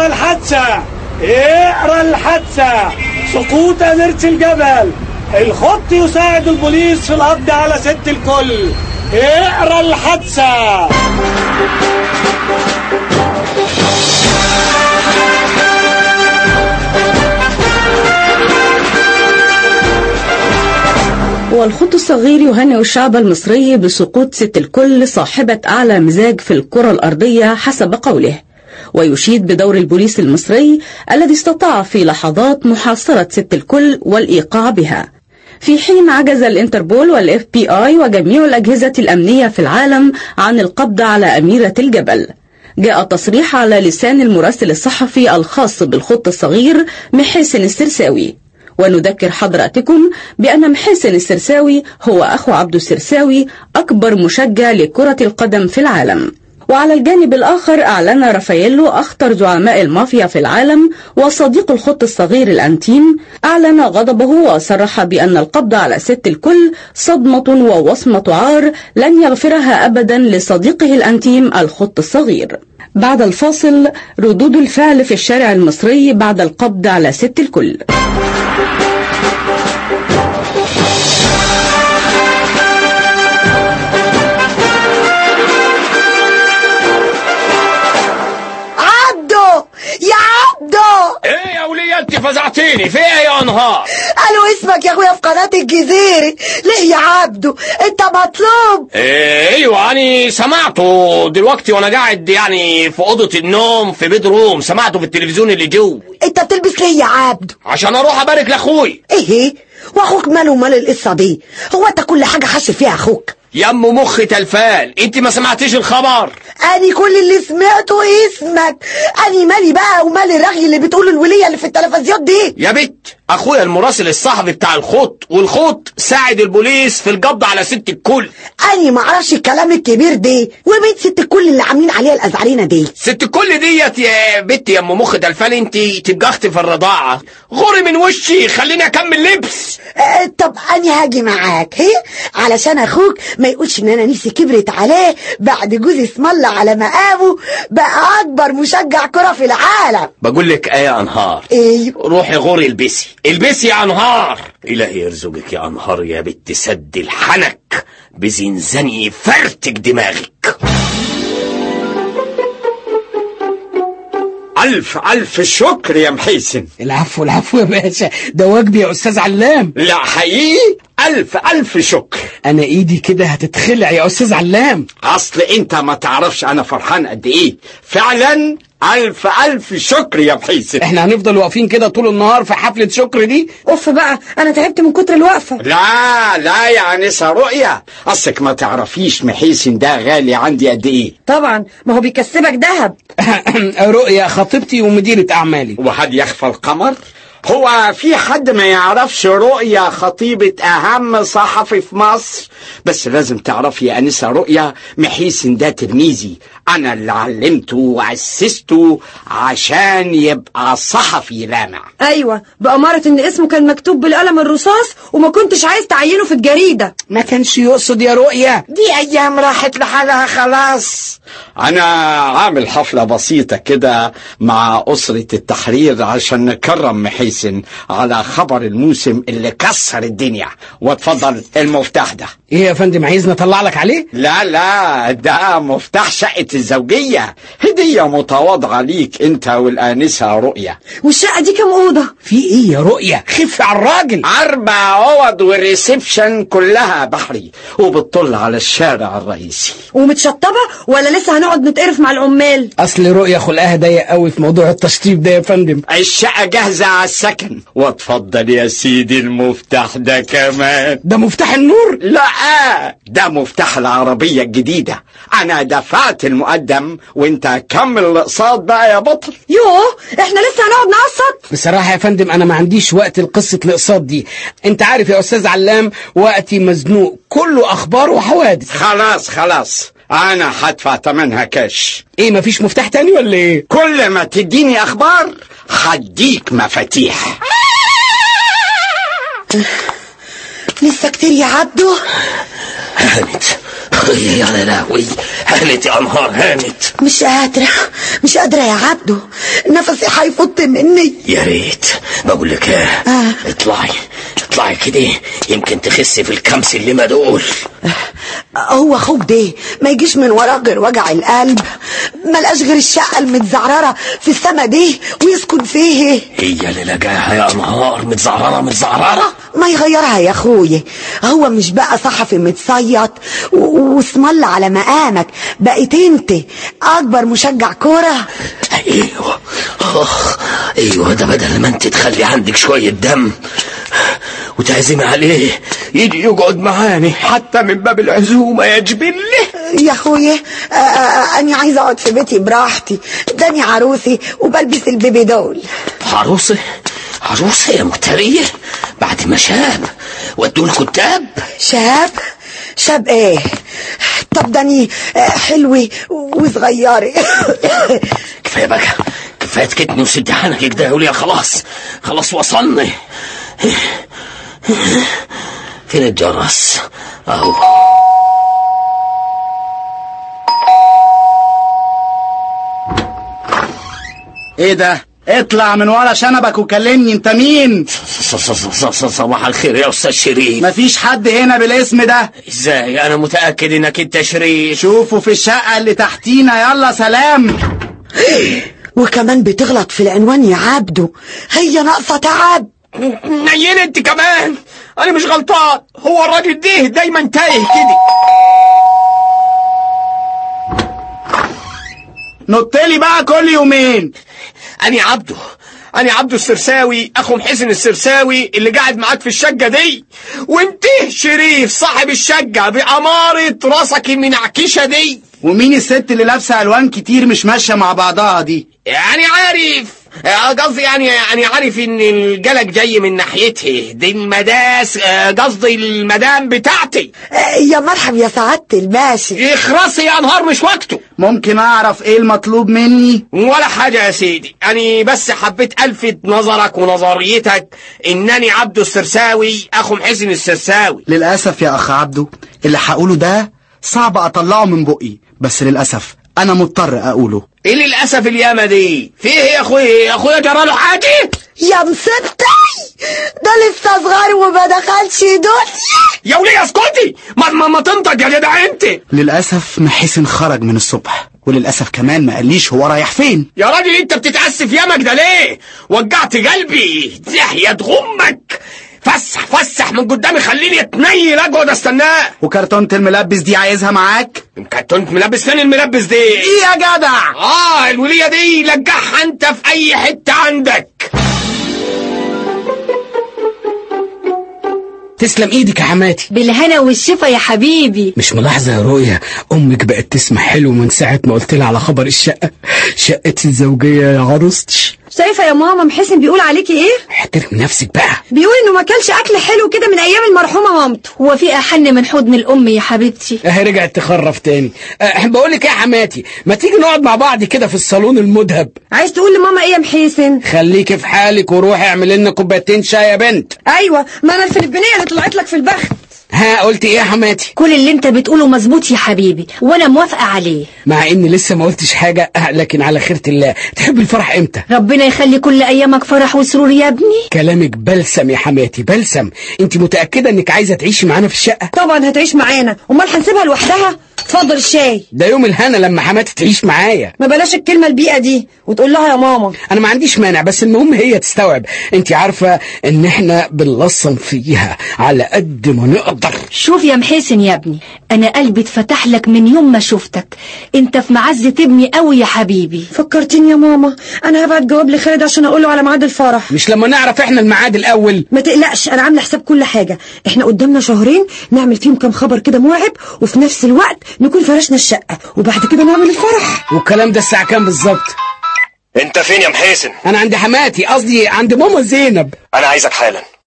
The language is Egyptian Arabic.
اقرا الحادثة اقرا الحادثة سقوط أميرة الجبل الخط يساعد البوليس في القبض على ست الكل اقرا الحادثة والخط الصغير يهنئ الشعب المصري بسقوط ست الكل صاحبة أعلى مزاج في الكرة الأرضية حسب قوله ويشيد بدور البوليس المصري الذي استطاع في لحظات محاصرة ست الكل والإيقاع بها في حين عجز الانتربول والاف بي اي وجميع الأجهزة الأمنية في العالم عن القبض على أميرة الجبل جاء التصريح على لسان المراسل الصحفي الخاص بالخط الصغير محسن السرساوي ونذكر حضراتكم بأن محسن السرساوي هو أخو عبد السرساوي أكبر مشجع لكرة القدم في العالم وعلى الجانب الآخر أعلن رافاييلو أخطر زعماء المافيا في العالم وصديق الخط الصغير الأنتيم أعلن غضبه وصرح بأن القبض على ست الكل صدمة ووصمة عار لن يغفرها أبدا لصديقه الأنتيم الخط الصغير بعد الفاصل ردود الفعل في الشارع المصري بعد القبض على ست الكل عبده يا عبده ايه يا ولية انت فزعتيني في ايه يا انهار قالوا اسمك يا اخويا في قناة الجزيرة ليه يا عبده انت مطلوب إيه ايوه يعني سمعته دلوقتي وانا قاعد يعني في اوضه النوم في بيت روم سمعته في التلفزيون اللي جو انت بتلبس ليه يا عبده عشان اروح ابارك لاخوي ايه واخوك ماله ومال القصة دي هو انت كل حاجة حاسس فيها اخوك يا ام مخ تلفان انت ما سمعتيش الخبر اني كل اللي سمعته اسمك اني مالي بقى ومال الرغي اللي بتقول الولية اللي في التلفزيون دي يا بت اخويا المراسل الصحفي بتاع الخط والخط ساعد البوليس في القبض على ست الكل اني معرفش الكلام الكبير ده وبنت ست الكل اللي عاملين عليها الازعرينة دي ست الكل ديت يا بت يا ام مخ تلفان انت تبقى اختي في الرضاعه غوري من وشي خليني اكمل لبس اه طب اني هاجي معاك هي علشان اخوك ما يقولش ان انا نفسي كبرت عليه بعد جوز اسم الله على مقامه بقى اكبر مشجع كرة في العالم بقول لك ايه يا انهار ايوه روحي غوري البسي البسي يا انهار الهي يرزقك يا انهار يا بت سد الحنك بزنزاني فرتك دماغك ألف ألف شكر يا محيسن العفو العفو يا باشا ده واجبي يا أستاذ علام لا حقيقي ألف ألف شكر أنا إيدي كده هتتخلع يا أستاذ علام أصل أنت ما تعرفش أنا فرحان قد إيه فعلا ألف ألف شكر يا محيسن إحنا هنفضل واقفين كده طول النهار في حفلة شكر دي اوف بقى انا تعبت من كتر الوقفه لا لا يا أنسة رؤية أصلك ما تعرفيش محيسن ده غالي عندي قد إيه طبعا ما هو بيكسبك ذهب رؤية خطيبتي ومديرة أعمالي وهل يخفى القمر هو في حد ما يعرفش رؤية خطيبة أهم صحفي في مصر بس لازم تعرفي يا أنسة رؤية محيسن ده تلميذي أنا اللي علمته وأسسته عشان يبقى صحفي لامع ايوه بأمارة ان اسمه كان مكتوب بالقلم الرصاص وما كنتش عايز تعينه في الجريدة ما كانش يقصد يا رؤية دي أيام راحت لحالها خلاص أنا عامل حفلة بسيطة كده مع أسرة التحرير عشان نكرم محيسن على خبر الموسم اللي كسر الدنيا واتفضل المفتاح ده إيه يا فندم عايزني أطلع لك عليه لا لا ده مفتاح شقة الزوجية هدية متواضعة ليك انت والآنسة رؤية والشقة دي كام أوضة في إيه يا رؤية خف على الراجل أربع أوض والريسبشن كلها بحري وبتطل على الشارع الرئيسي ومتشطبة ولا لسه هنقعد نتقرف مع العمال أصل رؤية خلقها ضيق قوي في موضوع التشطيب ده يا فندم الشقة جاهزة على السكن واتفضل يا سيدي المفتاح ده كمان ده مفتاح النور لا ده مفتاح العربية الجديدة أنا دفعت المقدم وانت كمل الاقساط بقى يا بطل يوه احنا لسه هنقعد نقسط بصراحة يا فندم أنا ما عنديش وقت لقصة الأقساط دي أنت عارف يا أستاذ علام وقتي مزنوق كله أخبار وحوادث خلاص خلاص أنا هدفع تمنها كاش إيه مفيش مفتاح تاني ولا إيه كل ما تديني أخبار هديك مفاتيح لسه كتير يا عبده هانت يا لهوي هانت يا انهار هانت مش قادرة مش قادرة يا عبدو نفسي هيفط مني يا ريت بقول لك ايه آه. اطلعي اطلعي كده يمكن تخسي في الكام سلمه دول هو اخوك ده ما يجيش من وراه غير وجع القلب ملقاش غير الشقة المتزعررة في السما دي ويسكن فيه هي اللي لقاها يا انهار متزعرره متزعرره ما يغيرها يا اخويا هو مش بقى صحفي متصيط و- واسم الله على مقامك بقيت انت اكبر مشجع كوره ايوه اخ ايوه ده بدل ما انت تخلي عندك شويه دم وتعزمي عليه يجي يقعد معاني حتى من باب العزومه يا جبله يا اخويا آه، آه، انا عايزه اقعد في بيتي براحتي داني عروسي وبلبس البيبي دول عروسه عروسه يا مفتريه بعد ما شاب ودوا الكتاب شاب شاب ايه طب داني آه، حلوة وصغيرة كفايه بقى كفايه كتني وسد حنك كده يا وليا خلاص خلاص وصلنا فين الجرس اهو ايه ده اطلع من ورا شنبك وكلمني انت مين ص- ص- ص- ص- صباح الخير يا استاذ شريف مفيش حد هنا بالاسم ده ازاي انا متاكد انك انت شريف شوفوا في الشقة اللي تحتينا يلا سلام وكمان بتغلط في العنوان يا عبدو هي ناقصة تعب نيل انت كمان انا مش غلطان هو الراجل ده دايما تايه كده نطلي بقى كل يومين أنا عبده أنا عبده السرساوي أخو محسن السرساوي اللي قاعد معاك في الشقة دي وانت شريف صاحب الشقة بأمارة راسك المنعكشة دي ومين الست اللي لابسة الوان كتير مش ماشية مع بعضها دي يعني عارف آه، قصدي يعني يعني عارف ان الجلق جاي من ناحيتها دي المداس آه، قصدي المدام بتاعتي آه، يا مرحب يا سعادة الباشا اخرسي يا نهار مش وقته ممكن اعرف ايه المطلوب مني ولا حاجة يا سيدي أنا بس حبيت ألفت نظرك ونظريتك إنني عبده السرساوي أخو محسن السرساوي للأسف يا أخ عبده اللي هقوله ده صعب أطلعه من بقي بس للأسف أنا مضطر أقوله إيه للأسف اليامة دي فيه يا أخويا يا أخويا جراله حاجة يا مستي ده لسه صغير وما دخلش دنيا يا وليه اسكتي ما, ما, ما تنطق يا جدع أنت للأسف محسن خرج من الصبح وللأسف كمان ما قاليش هو رايح فين يا راجل أنت بتتأسف يامك ده ليه وجعت قلبي زحية غمك فسح فسح من قدامي خليني اتنيل اقعد استناه وكرتونة الملبس دي عايزها معاك كنت ملبس فين الملبس دي ايه يا جدع اه الولية دي لجعها انت في اي حتة عندك تسلم ايدك يا حماتي بالهنا والشفا يا حبيبي مش ملاحظة يا رؤيا أمك بقت تسمع حلو من ساعة ما قلت لها على خبر الشقة شقة الزوجية يا عروستي شايفه يا ماما محسن بيقول عليكي ايه احترم نفسك بقى بيقول انه ما كلش اكل حلو كده من ايام المرحومه مامته هو في احن من حضن الام يا حبيبتي اهي رجعت تخرف تاني أه بقول لك ايه يا حماتي ما تيجي نقعد مع بعض كده في الصالون المذهب عايز تقول لماما ايه يا محسن خليكي في حالك وروحي اعملي لنا كوبايتين شاي يا بنت ايوه ما انا الفلبينيه اللي طلعت لك في البخت ها قلت ايه يا حماتي كل اللي انت بتقوله مظبوط يا حبيبي وانا موافقه عليه مع اني لسه ما قلتش حاجة أه لكن على خيرة الله تحب الفرح امتى ربنا يخلي كل ايامك فرح وسرور يا ابني كلامك بلسم يا حماتي بلسم انت متأكدة انك عايزة تعيشي معانا في الشقة طبعا هتعيش معانا امال هنسيبها لوحدها اتفضل الشاي ده يوم الهنا لما حماتي تعيش معايا ما بلاش الكلمه البيئه دي وتقول لها يا ماما انا ما عنديش مانع بس المهم هي تستوعب انت عارفة ان احنا بنلصم فيها على قد ما نقدر شوف يا محسن يا ابني انا قلبي اتفتح لك من يوم ما شفتك انت في معزة ابني قوي يا حبيبي فكرتيني يا ماما انا هبعت جواب لخالد عشان اقول له على ميعاد الفرح مش لما نعرف احنا الميعاد الاول ما تقلقش انا عامله حساب كل حاجه احنا قدامنا شهرين نعمل فيهم كام خبر كده مرعب وفي نفس الوقت نكون فرشنا الشقه وبعد كده نعمل الفرح والكلام ده الساعة كام بالظبط انت فين يا محاسن انا عند حماتي قصدي عند ماما زينب انا عايزك حالا